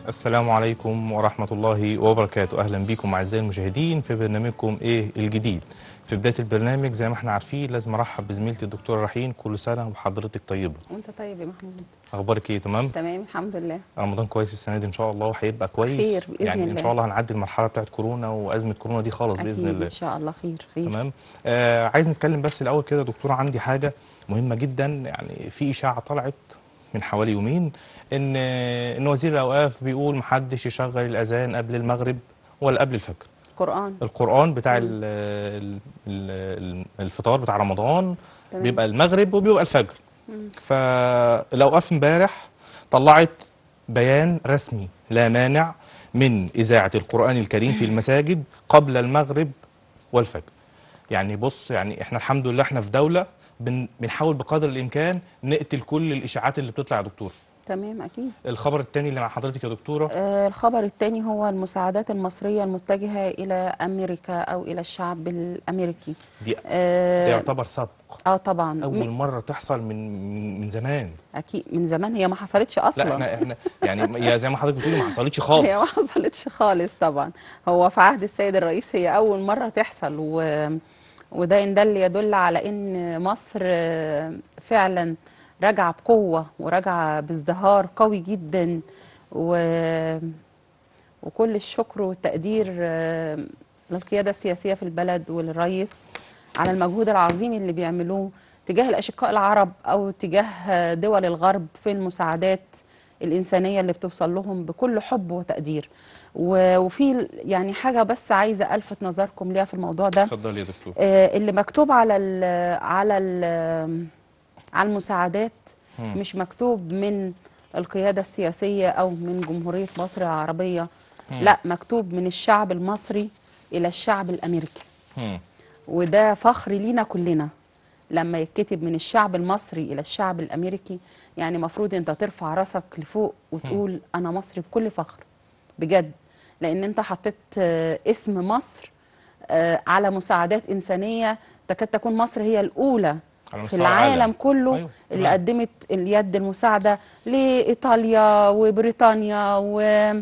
السلام عليكم ورحمة الله وبركاته أهلا بكم أعزائي المشاهدين في برنامجكم إيه الجديد في بداية البرنامج زي ما احنا عارفين لازم أرحب بزميلتي الدكتورة رحين كل سنة وحضرتك طيبة وانت طيب يا محمود أخبارك إيه تمام؟ تمام الحمد لله رمضان كويس السنة دي إن شاء الله وهيبقى كويس خير بإذن يعني إن الله. شاء الله هنعدي المرحلة بتاعت كورونا وأزمة كورونا دي خالص بإذن اكيد الله ان شاء الله خير خير تمام آه عايز نتكلم بس الاول كده يا دكتوره عندي حاجه مهمه جدا يعني في اشاعه طلعت من حوالي يومين ان ان وزير الاوقاف بيقول محدش يشغل الاذان قبل المغرب ولا قبل الفجر قرآن القران بتاع ال ال ال الفطار بتاع رمضان تمام. بيبقى المغرب وبيبقى الفجر فالاوقاف امبارح طلعت بيان رسمي لا مانع من اذاعه القران الكريم في المساجد قبل المغرب والفجر يعني بص يعني احنا الحمد لله احنا في دوله بن بنحاول بقدر الامكان نقتل كل الاشاعات اللي بتطلع يا دكتور تمام اكيد الخبر الثاني اللي مع حضرتك يا دكتوره آه الخبر الثاني هو المساعدات المصرية المتجهة إلى أمريكا أو إلى الشعب الأمريكي دي ده آه, يعتبر سبق آه طبعا اول م- مره تحصل من من- من زمان أكيد من زمان هي ما حصلتش أصلا لا احنا احنا يعني يا زي ما حضرتك بتقولي ما حصلتش هي ما خالص حصلتش خالص طبعا هو في عهد السيد الرئيس هي أول مرة تحصل و... وده إن دل يدل على إن مصر آه، فعلا راجعة بقوة وراجعة بازدهار قوي جدا و... وكل الشكر والتقدير آه، للقيادة السياسية في البلد وللرئيس على المجهود العظيم اللي بيعملوه تجاه الأشقاء العرب أو تجاه دول الغرب في المساعدات الإنسانية اللي بتوصل لهم بكل حب وتقدير و- وفي يعني حاجة بس عايزة ألفت نظركم ليها في الموضوع ده اتفضلي يا دكتور آه، اللي مكتوب على ال على ال على المساعدات مم. مش مكتوب من القيادة السياسية أو من جمهورية مصر العربية لا مكتوب من الشعب المصري إلى الشعب الأمريكي مم. وده فخر لينا كلنا لما يتكتب من الشعب المصري إلى الشعب الأمريكي يعني مفروض أنت ترفع راسك لفوق وتقول أنا مصري بكل فخر بجد لأن أنت حطيت آه، اسم مصر آه، على مساعدات إنسانية تكاد تكون مصر هي الأولى على في مستوى العالم العالم. كله أيوة، اللي تمام. قدمت اليد المساعدة لإيطاليا وبريطانيا و...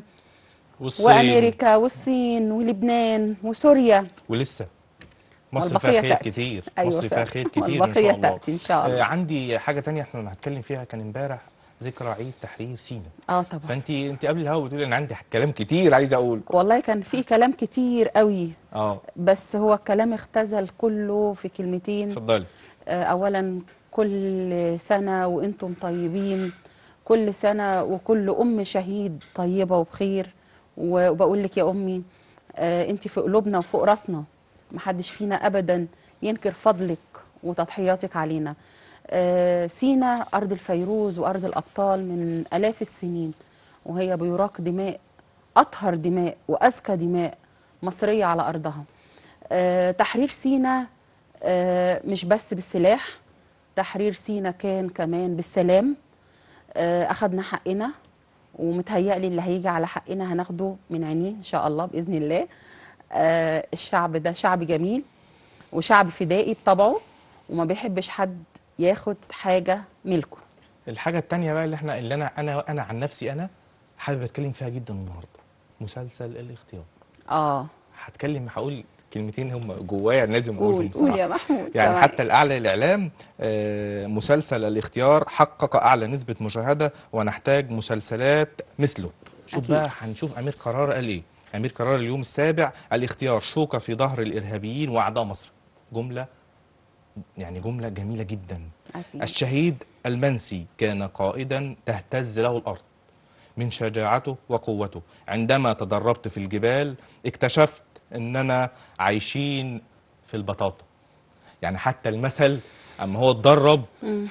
والصين وأمريكا والصين ولبنان وسوريا ولسه مصر فيها والبقية خير تأتي. كتير أيوة مصر فيها فعلا. خير كتير ان والبقية شاء الله تأتي إن شاء الله. آه عندي حاجه تانية احنا هنتكلم فيها كان امبارح ذكرى عيد تحرير سيناء اه طبعا فانت انت قبل الهوا بتقولي انا عندي كلام كتير عايز اقول والله كان في كلام كتير قوي اه بس هو الكلام اختزل كله في كلمتين اتفضلي آه، اولا كل سنه وانتم طيبين كل سنه وكل ام شهيد طيبه وبخير وبقول لك يا امي انت في قلوبنا وفوق راسنا محدش فينا ابدا ينكر فضلك وتضحياتك علينا آه، سينا ارض الفيروز وارض الابطال من الاف السنين وهي بيراق دماء اطهر دماء واذكى دماء مصريه على ارضها آه، تحرير سينا آه، مش بس بالسلاح تحرير سينا كان كمان بالسلام آه، أخدنا حقنا ومتهيألي اللي هيجي على حقنا هناخده من عينيه إن شاء الله بإذن الله آه، الشعب ده شعب جميل وشعب فدائي بطبعه وما بيحبش حد ياخد حاجة ملكه الحاجه التانية بقى اللي احنا اللي انا انا انا عن نفسي انا حابب اتكلم فيها جدا النهارده مسلسل الاختيار آه هتكلم هقول كلمتين هم جوايا لازم قول اقولهم قول يا بصراحه محمود يعني سامعك. حتى الاعلى الاعلام آه، مسلسل الاختيار حقق اعلى نسبه مشاهده ونحتاج مسلسلات مثله شوف أكيد. بقى هنشوف امير قرار قال ايه امير قرار اليوم السابع الاختيار شوكه في ظهر الارهابيين واعداء مصر جمله يعني جمله جميله جدا أكيد. الشهيد المنسي كان قائدا تهتز له الارض من شجاعته وقوته عندما تدربت في الجبال اكتشفت اننا عايشين في البطاطا يعني حتى المثل اما هو اتدرب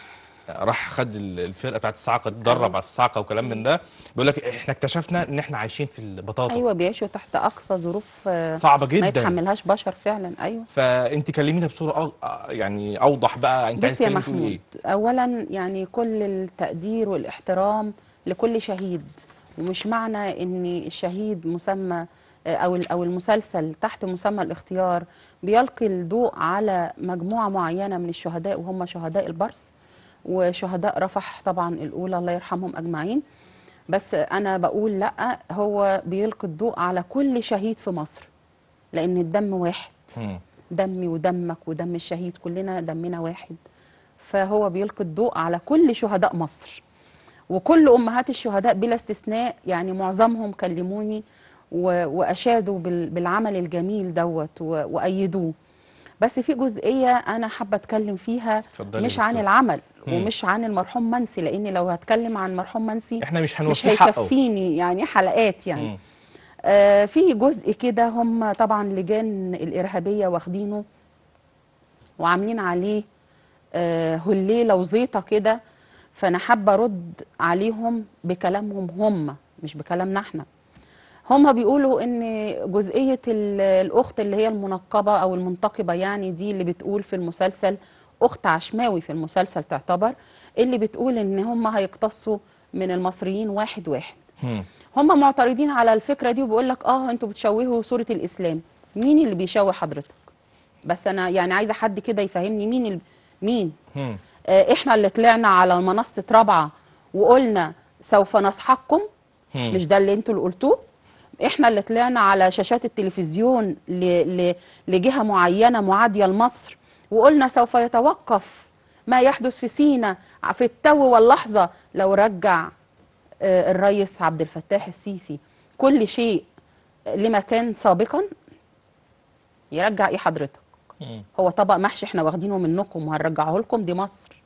راح خد ال- الفرقه بتاعت الصاعقه اتدرب أيوة. على الصاعقه وكلام من ده بيقول لك احنا اكتشفنا ان احنا عايشين في البطاطا أيوة بيعيشوا تحت أقصى ظروف آه، صعبه ما جدا يتحملهاش بشر فعلا أيوة فانت كلمينا بصوره أو... يعني اوضح بقى انت عايز بص يا تتكلمي تقولي محمود ايه اولا يعني كل التقدير والاحترام لكل شهيد ومش معنى ان الشهيد مسمى او او المسلسل تحت مسمى الاختيار بيلقي الضوء على مجموعه معينه من الشهداء وهم شهداء البرص وشهداء رفح طبعا الاولى الله يرحمهم اجمعين بس انا بقول لا هو بيلقي الضوء على كل شهيد في مصر لان الدم واحد مم. دمي ودمك ودم الشهيد كلنا دمنا واحد فهو بيلقي الضوء على كل شهداء مصر وكل امهات الشهداء بلا استثناء يعني معظمهم كلموني و- واشادوا بال- بالعمل الجميل دوت و- وايدوه بس في جزئيه انا حابه اتكلم فيها اتفضلي يا مش عن دكتور. العمل مم. ومش عن المرحوم منسي لان لو هتكلم عن مرحوم منسي احنا مش مش هنوفيه حقه هيكفيني يعني حلقات يعني مم. آه في جزء كده هم طبعا لجان الإرهابية واخدينه وعاملين عليه آه هليلة وزيطة كده فأنا حابة أرد عليهم بكلامهم هم مش بكلامنا احنا هم بيقولوا ان جزئية ال- الأخت اللي هي المنقبة أو المنتقبة يعني دي اللي بتقول في المسلسل أخت عشماوي في المسلسل تعتبر اللي بتقول ان هم هيقتصوا من المصريين واحد واحد مم. هم معترضين على الفكره دي وبيقول لك اه انتوا بتشوهوا صوره الاسلام مين اللي بيشوه حضرتك بس انا يعني عايزه حد كده يفهمني مين ال... مين مم. آه احنا اللي طلعنا على منصه رابعه وقلنا سوف نصحكم مم. مش ده اللي انتوا اللي قلتوه احنا اللي طلعنا على شاشات التلفزيون ل... ل... لجهه معينه معاديه لمصر وقلنا سوف يتوقف ما يحدث في سينا في التو واللحظه لو رجع آه، الرئيس عبد الفتاح السيسي كل شيء لما كان سابقا يرجع ايه حضرتك مم. هو طبق محشي احنا واخدينه منكم وهنرجعه لكم دي مصر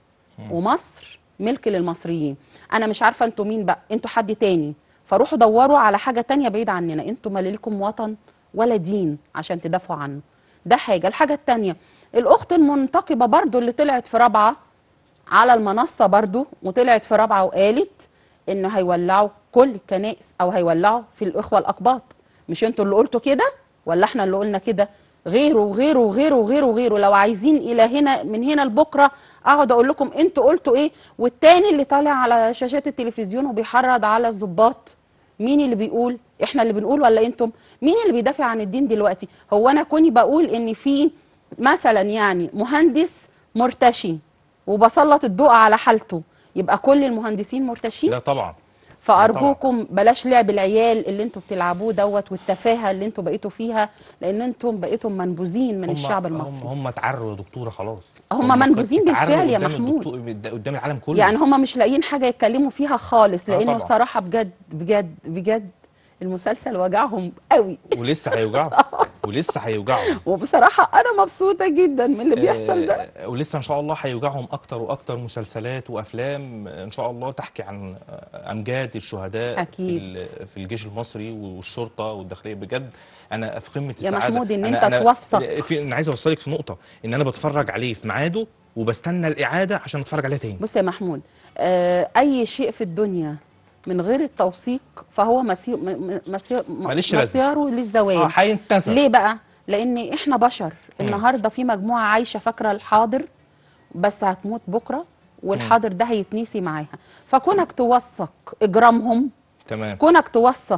ومصر ملك للمصريين انا مش عارفه انتوا مين بقى انتوا حد تاني فروحوا دوروا على حاجه تانية بعيد عننا انتوا ما لكم وطن ولا دين عشان تدافعوا عنه ده حاجه الحاجه التانية الاخت المنتقبه برضو اللي طلعت في رابعه على المنصه برضو وطلعت في رابعه وقالت ان هيولعوا كل الكنائس او هيولعوا في الاخوه الاقباط مش انتوا اللي قلتوا كده ولا احنا اللي قلنا كده غيره وغيره وغيره وغيره وغيره لو عايزين الى هنا من هنا لبكره اقعد اقول لكم انتوا قلتوا ايه والتاني اللي طالع على شاشات التلفزيون وبيحرض على الضباط مين اللي بيقول احنا اللي بنقول ولا انتم مين اللي بيدافع عن الدين دلوقتي هو انا كوني بقول ان في مثلا يعني مهندس مرتشي وبسلط الضوء على حالته يبقى كل المهندسين مرتشين لا طبعا فارجوكم بلاش لعب العيال اللي انتوا بتلعبوه دوت والتفاهه اللي انتوا بقيتوا فيها لان انتم بقيتوا منبوذين من هم- الشعب هم المصري هم اتعروا يا دكتوره خلاص هم منبوذين اتعروا بالفعل يا قدام محمود. الدكتور- قدام العالم كله يعني هم مش لاقيين حاجه يتكلموا فيها خالص آه لانه طبعا. صراحه بجد بجد بجد المسلسل وجعهم قوي ولسه هيوجعوا ولسه هيوجعوا وبصراحه انا مبسوطه جدا من اللي بيحصل ده آه، ولسه ان شاء الله هيوجعهم اكتر واكتر مسلسلات وافلام ان شاء الله تحكي عن آه، امجاد الشهداء أكيد. في ال- في الجيش المصري والشرطه والداخليه بجد انا في قمه يا السعاده محمود إن أنا أنت أنا توثق. في انا عايز اوصلك في نقطه ان انا بتفرج عليه في ميعاده وبستنى الاعاده عشان اتفرج عليها تاني بص يا محمود آه اي شيء في الدنيا من غير التوثيق فهو مسير م- م- مسير م- ماليش لازمة. مسيره للزوال اه هينتزع ليه بقى؟ لأن إحنا بشر النهارده في مجموعة عايشة فاكرة الحاضر بس هتموت بكرة والحاضر ده هيتنسي معاها فكونك توثق إجرامهم تمام كونك توثق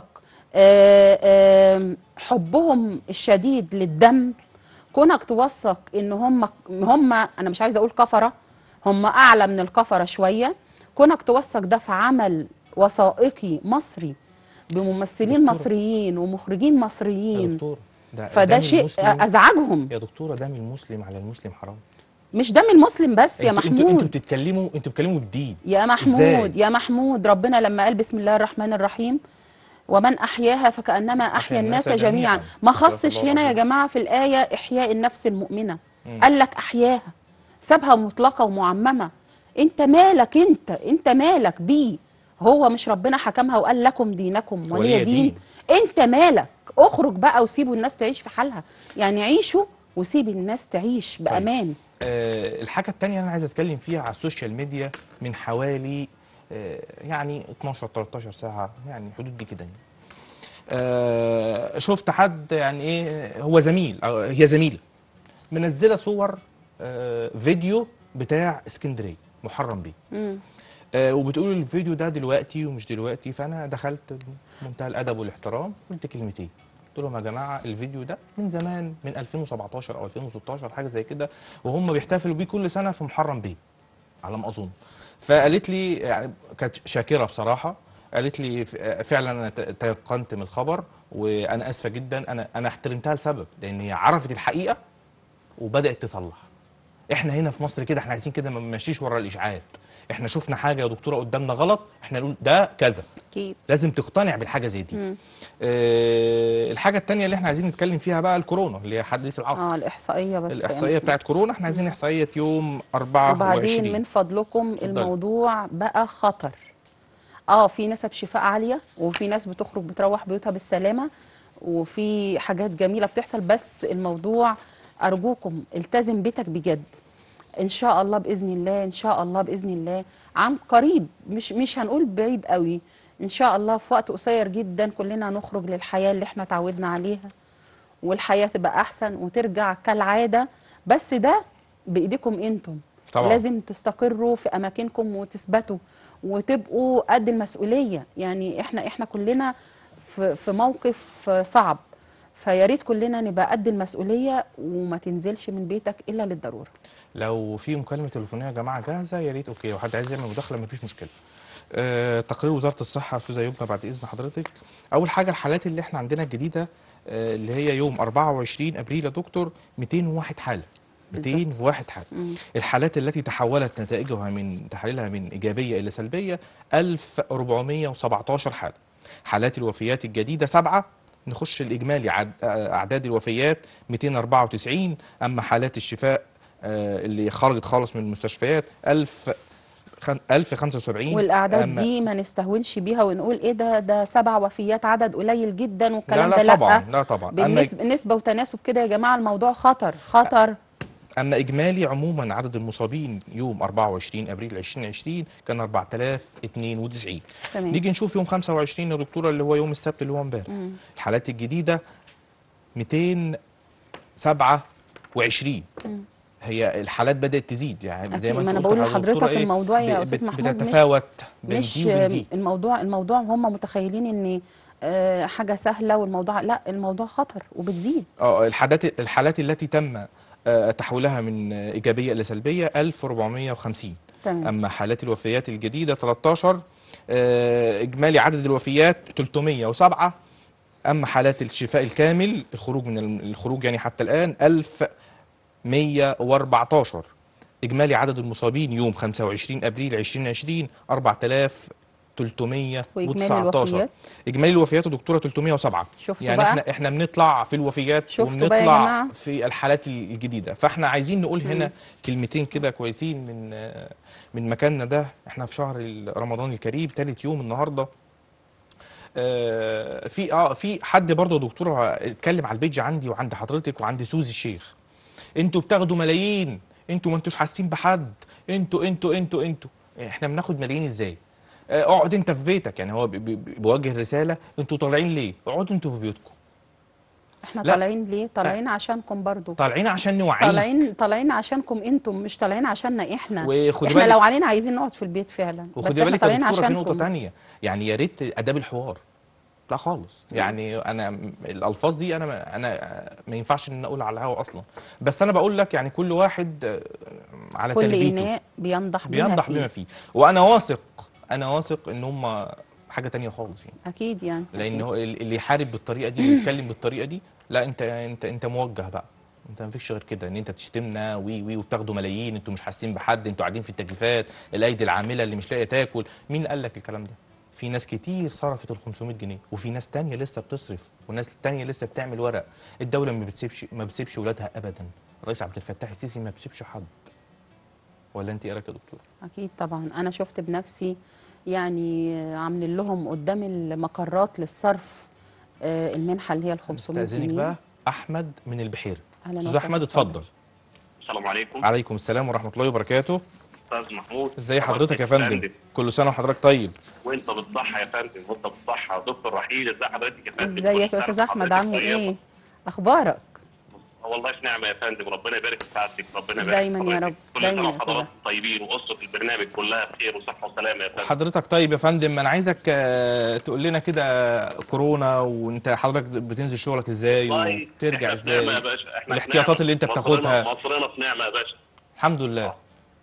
آه، آه، حبهم الشديد للدم كونك توثق ان هم هم انا مش عايزه اقول كفره هم اعلى من الكفره شويه كونك توثق ده في عمل وثائقي مصري بممثلين دكتورة. مصريين ومخرجين يا مصريين دكتور ده فده دم شيء المسلم- ازعجهم يا دكتوره دم المسلم على المسلم حرام مش دم المسلم بس يا انتوا- انتوا محمود انتوا بتتكلموا انتوا بتتكلموا بالدين يا محمود إزاي؟ يا محمود ربنا لما قال بسم الله الرحمن الرحيم ومن احياها فكانما احيا الناس جميعا ما خصش صدق الله هنا يا العظيم. جماعه في الايه احياء النفس المؤمنه مم. قال لك احياها سابها مطلقه ومعممه انت مالك انت انت مالك بيه هو مش ربنا حكمها وقال لكم دينكم ولي ولي دين دين. انت مالك اخرج بقى وسيبوا الناس تعيش في حالها يعني عيشوا وسيب الناس تعيش بامان آه، الحاجة التانية اللي أنا عايز أتكلم فيها على السوشيال ميديا من حوالي آه، يعني 12 13 ساعة يعني حدود دي كده يعني. آه، شفت حد يعني إيه هو زميل أو هي زميلة منزلة صور آه، فيديو بتاع اسكندرية محرم بيه مم. آه، وبتقول الفيديو ده دلوقتي ومش دلوقتي فانا دخلت بمنتهى الادب والاحترام قلت كلمتين قلت لهم يا جماعه الفيديو ده من زمان من 2017 او 2016 حاجه زي كده وهم بيحتفلوا بيه كل سنه في محرم بيه على ما اظن فقالت لي يعني كانت شاكره بصراحه قالت لي ف- فعلا انا ت- تيقنت من الخبر وانا اسفه جدا انا انا احترمتها لسبب لان هي عرفت الحقيقه وبدات تصلح احنا هنا في مصر كده احنا عايزين كده ما نمشيش ورا الاشاعات احنا شفنا حاجه يا دكتوره قدامنا غلط احنا نقول ده كذا اكيد لازم تقتنع بالحاجه زي دي مم. اه الحاجه الثانيه اللي احنا عايزين نتكلم فيها بقى الكورونا اللي هي حديث العصر اه الاحصائيه بس الاحصائيه بتاعت كورونا احنا عايزين احصائيه يوم وبعدين 24 من فضلكم اتفضلي. الموضوع بقى خطر اه في نسب شفاء عاليه وفي ناس بتخرج بتروح بيوتها بالسلامه وفي حاجات جميله بتحصل بس الموضوع ارجوكم التزم بيتك بجد ان شاء الله باذن الله ان شاء الله باذن الله عام قريب مش مش هنقول بعيد قوي ان شاء الله في وقت قصير جدا كلنا نخرج للحياه اللي احنا تعودنا عليها والحياه تبقى احسن وترجع كالعاده بس ده بايديكم انتم طبعا. لازم تستقروا في اماكنكم وتثبتوا وتبقوا قد المسؤوليه يعني احنا احنا كلنا في في موقف صعب فيا ريت كلنا نبقى قد المسؤوليه وما تنزلش من بيتك الا للضروره لو في مكالمه تليفونيه يا جماعه جاهزه يا ريت اوكي وحد عايز يعمل مداخله مفيش مشكله آه تقرير وزاره الصحه يا استاذه يمنى بعد اذن حضرتك اول حاجه الحالات اللي احنا عندنا الجديده آه اللي هي يوم 24 ابريل يا دكتور 201 حاله 201 حاله مم. الحالات التي تحولت نتائجها من تحليلها من ايجابيه الى سلبيه 1417 حاله حالات الوفيات الجديده سبعه نخش الاجمالي عد آه، اعداد الوفيات 294 اما حالات الشفاء آه، اللي خرجت خالص من المستشفيات 1000 خم- 1075 والاعداد أما دي ما نستهونش بيها ونقول ايه ده ده سبع وفيات عدد قليل جدا لا والكلام لا ده لا طبعا لا طبعا اما بالنسبه نسبه وتناسب كده يا جماعه الموضوع خطر خطر اما اجمالي عموما عدد المصابين يوم 24 ابريل 2020 كان 4092 تمام نيجي نشوف يوم 25 يا دكتوره اللي هو يوم السبت اللي هو امبارح مم. الحالات الجديده 227 مم. هي الحالات بدات تزيد يعني زي أكيد، ما ما انت أنا قلت بقول يا دكتورة لحضرتك إيه، الموضوع يا ب- أستاذ بت- محمود مش- بتتفاوت بين مش دي وبين دي الموضوع الموضوع هم متخيلين ان آه، حاجه سهله والموضوع لا الموضوع خطر وبتزيد اه الحالات الحالات التي تم آه، تحويلها من آه، ايجابيه الى سلبيه 1450 تمام اما حالات الوفيات الجديده 13 آه، اجمالي عدد الوفيات 307 اما حالات الشفاء الكامل الخروج من الم- الخروج يعني حتى الان 1114 اجمالي عدد المصابين يوم 25 ابريل 2020 4319 واجمالي الوفيات اجمالي الوفيات يا دكتوره 307 شفتوا يعني بقى؟ احنا احنا بنطلع في الوفيات شفتوا بقى يا وبنطلع جماعة؟ في الحالات الجديده فاحنا عايزين نقول هنا مم. كلمتين كده كويسين من آه، من مكاننا ده احنا في شهر ال- رمضان الكريم ثالث يوم النهارده آه، في اه في حد برضه يا دكتوره اتكلم على البيج عندي وعند حضرتك وعند سوزي الشيخ انتوا بتاخدوا ملايين انتوا ما انتوش حاسين بحد انتوا انتوا انتوا انتوا احنا بناخد ملايين ازاي آه، اقعد انت في بيتك يعني هو بي- بي- بيوجه رساله انتوا طالعين ليه اقعدوا انتوا في بيوتكم احنا لا. طالعين ليه طالعين عشانكم برضو طالعين عشان نوعيك طالعين طالعين عشانكم انتم مش طالعين عشاننا احنا وخدي احنا بالك لو علينا عايزين نقعد في البيت فعلا بس وخدي احنا بالك يا طالعين دكتوره في نقطه عشانكم تانية يعني يا ريت اداب الحوار لا خالص يعني انا م- الالفاظ دي انا ما انا ما ينفعش ان اقول على الهوا اصلا بس انا بقول لك يعني كل واحد آه، على كل تربيته اناء بينضح بما بينضح فيه بما فيه وانا واثق انا واثق ان هم حاجه تانية خالص يعني اكيد يعني لان أكيد. هو ال- اللي يحارب بالطريقه دي اللي يتكلم بالطريقه دي لا انت انت انت موجه بقى انت ما فيش غير كده ان انت تشتمنا وي وي وبتاخدوا ملايين انتوا مش حاسين بحد انتوا قاعدين في التكييفات الايدي العامله اللي مش لاقيه تاكل مين قال لك الكلام ده في ناس كتير صرفت ال 500 جنيه وفي ناس تانية لسه بتصرف وناس تانية لسه بتعمل ورق الدوله ما بتسيبش ما بتسيبش ولادها ابدا الرئيس عبد الفتاح السيسي ما بيسيبش حد ولا انت ايه رايك يا دكتور اكيد طبعا انا شفت بنفسي يعني عاملين لهم قدام المقرات للصرف آه، المنحه اللي هي ال 500 استاذنك جنيه بقى احمد من البحيره أهلاً استاذ وسهلاً، احمد اتفضل. اتفضل السلام عليكم عليكم السلام ورحمه الله وبركاته استاذ محمود ازي حضرتك يا فندم كل سنه وحضرتك طيب وانت بالصحه يا فندم وانت بالصحه دكتور رحيل ازي حضرتك يا فندم ازيك يا استاذ احمد عامل ايه اخبارك والله في نعمه يا فندم ربنا يبارك في سعادتك ربنا يبارك دايماً في يا حضرتك. رب، كل دايماً سنه يا أستاذ وحضراتكم طيبين واسره البرنامج كلها بخير وصحه وسلامه يا فندم حضرتك طيب يا فندم انا عايزك آه، تقول لنا كده كورونا وانت حضرتك بتنزل شغلك ازاي والله وترجع احنا في نعمه يا ازاي باشا احنا في والاحتياطات نعمة. اللي انت مصرنا- بتاخدها. مصرنا في نعمه يا باشا الحمد لله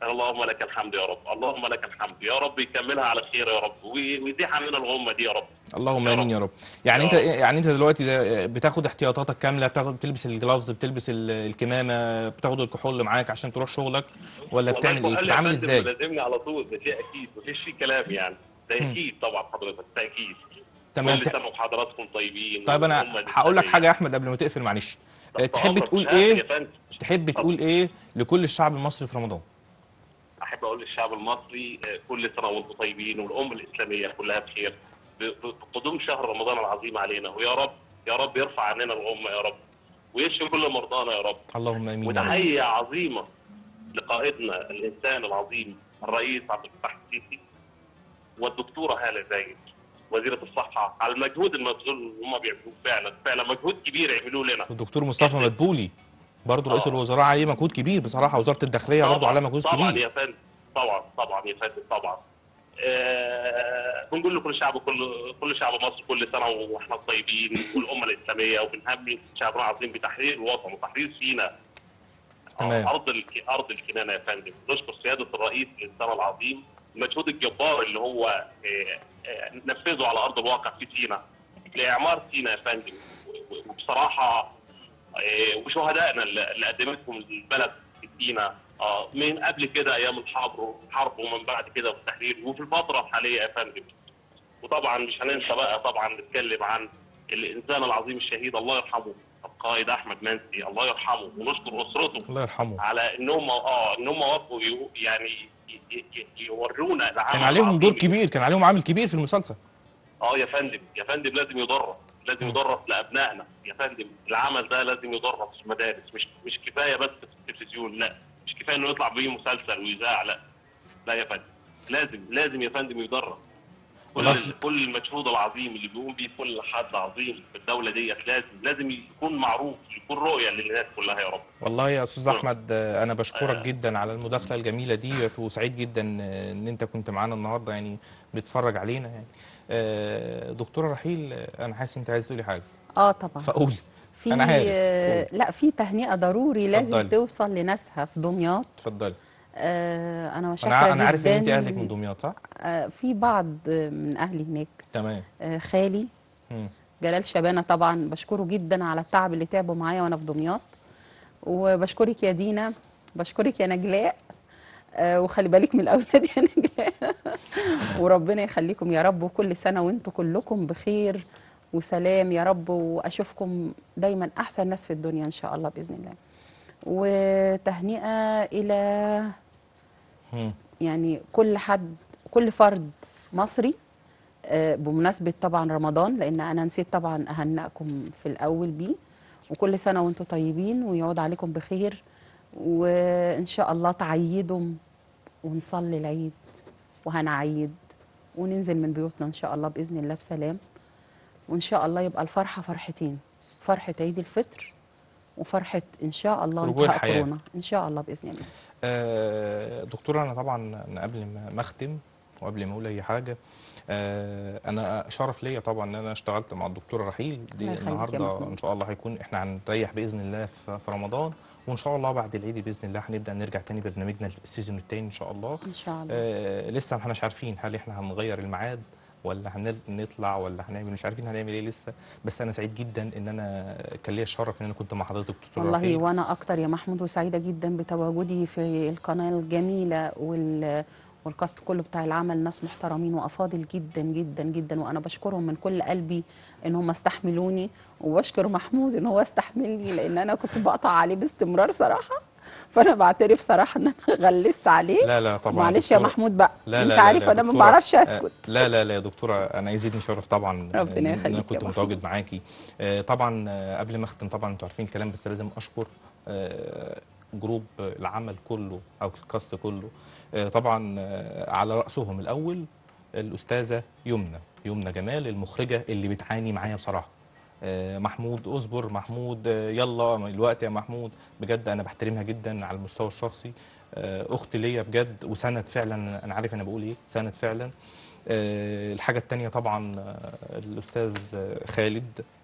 اللهم لك الحمد يا رب اللهم لك الحمد يا رب يكملها على خير يا رب وي- ويزيح عننا الغمه دي يا رب اللهم يا امين رب. يا رب يعني يا انت رب. يعني انت دلوقتي ده بتاخد احتياطاتك كامله بتاخد بتلبس الجلافز بتلبس ال- الكمامه بتاخد الكحول اللي معاك عشان تروح شغلك ولا بتعمل ايه والله الكحول يا بتتعامل فندم ازاي ملازمني على طول ده شيء اكيد مفيش فيه كلام يعني ده اكيد طبعا حضرتك ده اكيد تمام كل ت- سنه وحضراتكم طيبين طيب انا والأمة هقول لك الإسلامية. حاجه يا احمد قبل ما تقفل معلش طب تحب أمرك تقول شهادة يا ايه فندم. تحب تقول ايه لكل الشعب المصري في رمضان احب اقول للشعب المصري آه، كل سنه وانتم طيبين والامه الاسلاميه كلها بخير ب- بقدوم شهر رمضان العظيم علينا ويا رب يا رب يرفع عننا الغمه يا رب ويشفي كل مرضانا يا رب اللهم امين يا رب وتحيه عظيمه لقائدنا الانسان العظيم الرئيس عبد الفتاح السيسي والدكتوره هاله زايد وزيره الصحه على المجهود المبذول اللي هم بيعملوه فعلا فعلا مجهود كبير يعملوه لنا والدكتور مصطفى مدبولي برضه رئيس آه. الوزراء عليه مجهود كبير بصراحه وزاره الداخليه برضه طبعاً، عليها مجهود طبعا كبير يا فندم طبعا طبعا يا فندم طبعا آه بنقول لكل شعب كل كل شعب مصر كل سنه واحنا طيبين والامه الاسلاميه وبنهمي شعبنا العظيم بتحرير الوطن وتحرير سيناء تمام. آه، ارض الك... ارض الكنانه يا فندم نشكر سياده الرئيس الانسان العظيم المجهود الجبار اللي هو آه، آه، نفذه على ارض الواقع في سيناء لاعمار سيناء يا فندم و- و- وبصراحه آه، وشهدائنا اللي اللي قدمتهم البلد في سيناء آه، من قبل كده ايام الحرب الحرب ومن بعد كده في التحرير وفي الفتره الحاليه يا فندم وطبعا مش هننسى بقى طبعا نتكلم عن الانسان العظيم الشهيد الله يرحمه القائد احمد منسي الله يرحمه ونشكر اسرته الله يرحمه على ان هم اه ان هم وقفوا يو- يعني ي- ي- ي- يورونا العمل كان عليهم دور العظيم. كبير كان عليهم عامل كبير في المسلسل اه يا فندم يا فندم لازم يدرس لازم يدرس لابنائنا يا فندم العمل ده لازم يدرس في المدارس مش مش كفايه بس في التلفزيون لا مش كفايه انه يطلع بيه مسلسل ويذاع لا لا يا فندم لازم لازم يا فندم يدرس كل والله س- كل المجهود العظيم اللي بيقوم بيه كل حد عظيم في الدوله ديت لازم لازم يكون معروف يكون رؤيه للناس كلها يا رب والله يا استاذ نعم. احمد آه، انا بشكرك آه. جدا على المداخله الجميله دي وسعيد جدا آه، ان انت كنت معانا النهارده يعني بتتفرج علينا يعني آه، دكتوره رحيل آه، انا حاسس انت عايز تقولي حاجه اه طبعا فقولي في أنا عارف. آه، لا في تهنئه ضروري لازم اتفضلي. توصل لناسها في دمياط اتفضلي آه انا شاكره انا انا عارف ان انت جداً. اهلك من دمياط صح آه في بعض من اهلي هناك تمام آه خالي مم. جلال شبانه طبعا بشكره جدا على التعب اللي تعبه معايا وانا في دمياط وبشكرك يا دينا بشكرك يا نجلاء آه وخلي بالك من الاولاد يا نجلاء وربنا يخليكم يا رب وكل سنه وانتم كلكم بخير وسلام يا رب واشوفكم دايما احسن ناس في الدنيا ان شاء الله باذن الله وتهنئه الى مم. يعني كل حد كل فرد مصري آه، بمناسبة طبعا رمضان لأن أنا نسيت طبعا أهنئكم في الأول بيه وكل سنة وأنتم طيبين ويعود عليكم بخير وإن شاء الله تعيدوا ونصلي العيد وهنعيد وننزل من بيوتنا إن شاء الله بإذن الله بسلام وإن شاء الله يبقى الفرحة فرحتين فرحة عيد الفطر وفرحة إن شاء الله رجوع انتهاء الحياة. كورونا إن شاء الله بإذن الله آه، دكتورة أنا طبعا أنا قبل ما ما أختم وقبل ما أقول أي حاجة آه، أنا شرف ليا طبعا إن أنا اشتغلت مع الدكتورة رحيل دي الله يخليك يا النهاردة محمود. إن شاء الله هيكون إحنا هنريح بإذن الله في في رمضان وإن شاء الله بعد العيد بإذن الله هنبدأ نرجع تاني برنامجنا السيزون التاني إن شاء الله إن شاء الله آه، لسه ما احناش عارفين هل احنا هنغير الميعاد ولا هنطلع ولا هنعمل مش عارفين هنعمل ايه لسه بس انا سعيد جدا ان انا كان ليا الشرف ان انا كنت مع حضرتك دكتور والله رحيل. وانا اكتر يا محمود وسعيده جدا بتواجدي في القناه الجميله وال والكاست كله بتاع العمل ناس محترمين وافاضل جدا جدا جدا وانا بشكرهم من كل قلبي ان هم استحملوني وبشكر محمود ان هو استحملني لان انا كنت بقطع عليه باستمرار صراحه فانا بعترف صراحه ان انا غلست عليه لا لا طبعا معلش يا دكتورة- محمود بقى لا انت لا لا عارف لا انا ما دكتورة- بعرفش آه، اسكت لا لا لا يا دكتوره انا يزيدني شرف طبعا ربنا ان يخليك انا يا كنت محمود. متواجد معاكي آه، طبعا آه، قبل ما اختم طبعا انتوا عارفين الكلام بس لازم اشكر آه، جروب العمل كله او الكاست كله آه، طبعا آه، على راسهم الاول الاستاذه يمنى يمنى جمال المخرجه اللي بتعاني معايا بصراحه آه، محمود اصبر محمود آه، يلا الوقت يا محمود بجد انا بحترمها جدا على المستوى الشخصي آه، اخت ليا بجد وسند فعلا انا عارف انا بقول ايه سند فعلا آه، الحاجه التانية طبعا آه، الاستاذ آه، خالد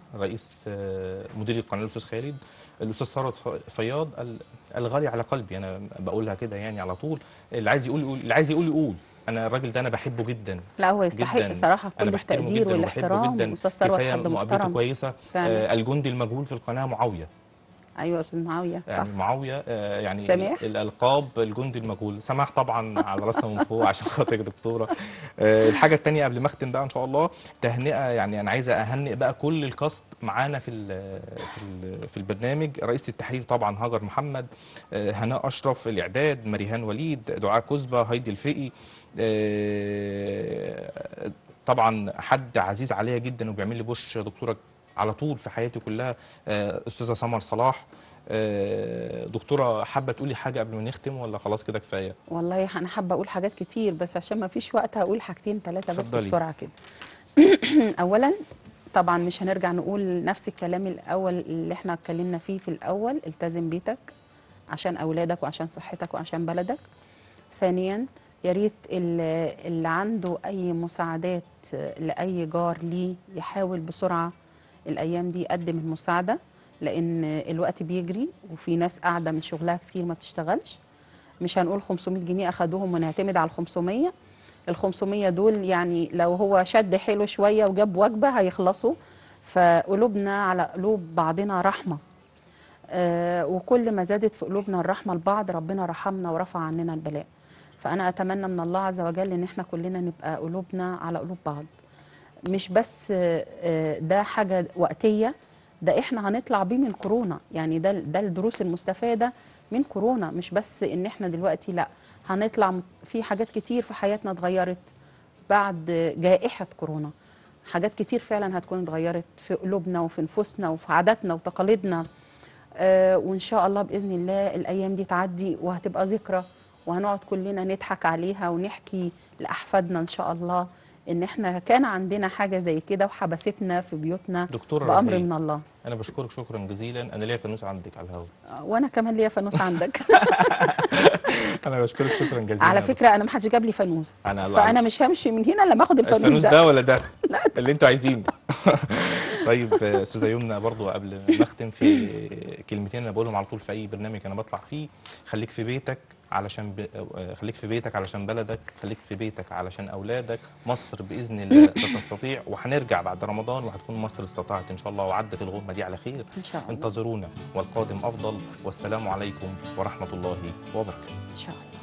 رئيس آه، مدير القناه الاستاذ خالد الاستاذ ثروت ف- فياض ال- الغالي على قلبي انا بقولها كده يعني على طول اللي عايز يقول يقول اللي عايز يقول يقول انا الراجل ده انا بحبه جدا لا هو يستحق جداً. صراحه انا كل بحترمه التقدير جدا وبحبه والاحترام جدا واستاذ ثروت كفايه حد مقابلته محترم كويسه فعلا. آه الجندي المجهول في القناه معاويه ايوه يا استاذ معاويه صح يعني معاويه آه، يعني سماح؟ الالقاب الجندي المجهول سماح طبعا على راسنا من فوق عشان خاطر دكتوره آه، الحاجه الثانيه قبل ما اختم بقى ان شاء الله تهنئه يعني انا عايز اهنئ بقى كل الكاست معانا في ال في ال في البرنامج رئيسه التحرير طبعا هاجر محمد آه، هناء اشرف الاعداد مريهان وليد دعاء كزبه هايدي الفقي آه، طبعا حد عزيز عليا جدا وبيعمل لي بوش دكتوره على طول في حياتي كلها آه، استاذه سمر صلاح آه، دكتوره حابه تقولي حاجه قبل ما نختم ولا خلاص كده كفايه والله انا حابه اقول حاجات كتير بس عشان ما فيش وقت هقول حاجتين ثلاثه بس اتفضلي. بسرعه كده اولا طبعا مش هنرجع نقول نفس الكلام الاول اللي احنا اتكلمنا فيه في الاول التزم بيتك عشان اولادك وعشان صحتك وعشان بلدك ثانيا يا ريت اللي اللي عنده اي مساعدات لاي جار ليه يحاول بسرعه الايام دي يقدم المساعده لان الوقت بيجري وفي ناس قاعده من شغلها كتير ما بتشتغلش مش هنقول 500 جنيه اخدوهم ونعتمد على ال 500 ال 500 دول يعني لو هو شد حيله شويه وجاب وجبه هيخلصوا فقلوبنا على قلوب بعضنا رحمه آه وكل ما زادت في قلوبنا الرحمه لبعض ربنا رحمنا ورفع عننا البلاء فانا اتمنى من الله عز وجل ان احنا كلنا نبقى قلوبنا على قلوب بعض مش بس آه، آه، ده حاجه وقتيه ده احنا هنطلع بيه من كورونا يعني ده ده الدروس المستفاده من كورونا مش بس ان احنا دلوقتي لا هنطلع م- في حاجات كتير في حياتنا اتغيرت بعد جائحه كورونا حاجات كتير فعلا هتكون اتغيرت في قلوبنا وفي نفوسنا وفي عاداتنا وتقاليدنا آه، وان شاء الله باذن الله الايام دي تعدي وهتبقى ذكرى وهنقعد كلنا نضحك عليها ونحكي لاحفادنا ان شاء الله ان احنا كان عندنا حاجه زي كده وحبستنا في بيوتنا دكتوره بامر ربيع، من الله انا بشكرك شكرا جزيلا انا ليا فانوس عندك على الهواء آه، وانا كمان ليا فانوس عندك انا بشكرك شكرا جزيلا على يا فكره انا ما حدش جاب لي فانوس أنا- فانا مش همشي من هنا لما اخد الفانوس, الفانوس ده ده ولا ده اللي انتوا عايزينه طيب آه، استاذه يمنى برضو قبل ما اختم في كلمتين انا بقولهم على طول في اي برنامج انا بطلع فيه خليك في بيتك علشان ب... آه، خليك في بيتك علشان بلدك خليك في بيتك علشان اولادك مصر باذن الله ستستطيع وهنرجع بعد رمضان وهتكون مصر استطاعت ان شاء الله وعدت الغمه دي على خير ان شاء الله انتظرونا والقادم افضل والسلام عليكم ورحمه الله وبركاته ان شاء الله